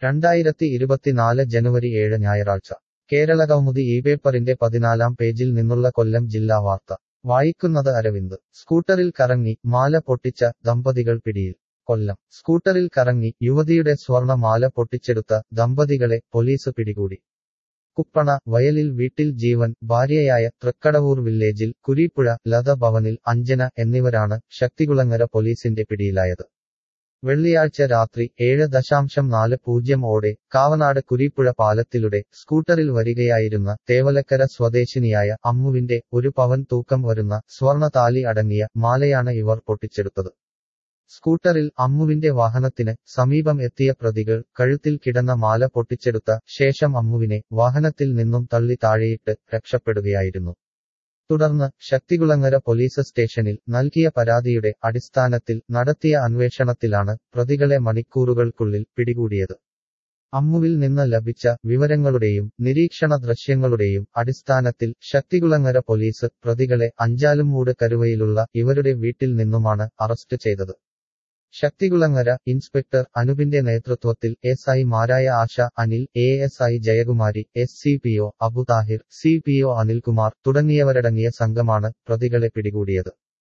രണ്ടായിരത്തി ഇരുപത്തിനാല് ജനുവരി ഏഴ് ഞായറാഴ്ച കേരളകൗമുദി ഈ പേപ്പറിന്റെ പതിനാലാം പേജിൽ നിന്നുള്ള കൊല്ലം ജില്ലാ വാർത്ത വായിക്കുന്നത് അരവിന്ദ് സ്കൂട്ടറിൽ കറങ്ങി മാല പൊട്ടിച്ച ദമ്പതികൾ പിടിയിൽ കൊല്ലം സ്കൂട്ടറിൽ കറങ്ങി യുവതിയുടെ സ്വർണ മാല പൊട്ടിച്ചെടുത്ത ദമ്പതികളെ പോലീസ് പിടികൂടി കുപ്പണ വയലിൽ വീട്ടിൽ ജീവൻ ഭാര്യയായ തൃക്കടവൂർ വില്ലേജിൽ കുരീപ്പുഴ ലത ഭവനിൽ അഞ്ജന എന്നിവരാണ് ശക്തികുളങ്ങര പോലീസിന്റെ പിടിയിലായത് വെള്ളിയാഴ്ച രാത്രി ഏഴ് ദശാംശം നാല് പൂജ്യം ഓടെ കാവനാട് കുരീപ്പുഴ പാലത്തിലൂടെ സ്കൂട്ടറിൽ വരികയായിരുന്ന തേവലക്കര സ്വദേശിനിയായ അമ്മുവിന്റെ ഒരു പവൻ തൂക്കം വരുന്ന സ്വർണ താലി അടങ്ങിയ മാലയാണ് ഇവർ പൊട്ടിച്ചെടുത്തത് സ്കൂട്ടറിൽ അമ്മുവിന്റെ വാഹനത്തിന് സമീപം എത്തിയ പ്രതികൾ കഴുത്തിൽ കിടന്ന മാല പൊട്ടിച്ചെടുത്ത ശേഷം അമ്മുവിനെ വാഹനത്തിൽ നിന്നും തള്ളി താഴെയിട്ട് രക്ഷപ്പെടുകയായിരുന്നു തുടർന്ന് ശക്തികുളങ്ങര പോലീസ് സ്റ്റേഷനിൽ നൽകിയ പരാതിയുടെ അടിസ്ഥാനത്തിൽ നടത്തിയ അന്വേഷണത്തിലാണ് പ്രതികളെ മണിക്കൂറുകൾക്കുള്ളിൽ പിടികൂടിയത് അമ്മുവിൽ നിന്ന് ലഭിച്ച വിവരങ്ങളുടെയും നിരീക്ഷണ ദൃശ്യങ്ങളുടെയും അടിസ്ഥാനത്തിൽ ശക്തികുളങ്ങര പോലീസ് പ്രതികളെ അഞ്ചാലുംമൂട് കരുവയിലുള്ള ഇവരുടെ വീട്ടിൽ നിന്നുമാണ് അറസ്റ്റ് ചെയ്തത് ശക്തികുളങ്ങര ഇൻസ്പെക്ടർ അനുപിന്റെ നേതൃത്വത്തിൽ എസ് ഐ മാരായ Asha Anil A S I Jayakumari S C P O Abuthahir C P O Anilkumar തുടങ്ങിയവരടങ്ങിയ സംഘമാണ് പ്രതികളെ പിടികൂടിയത്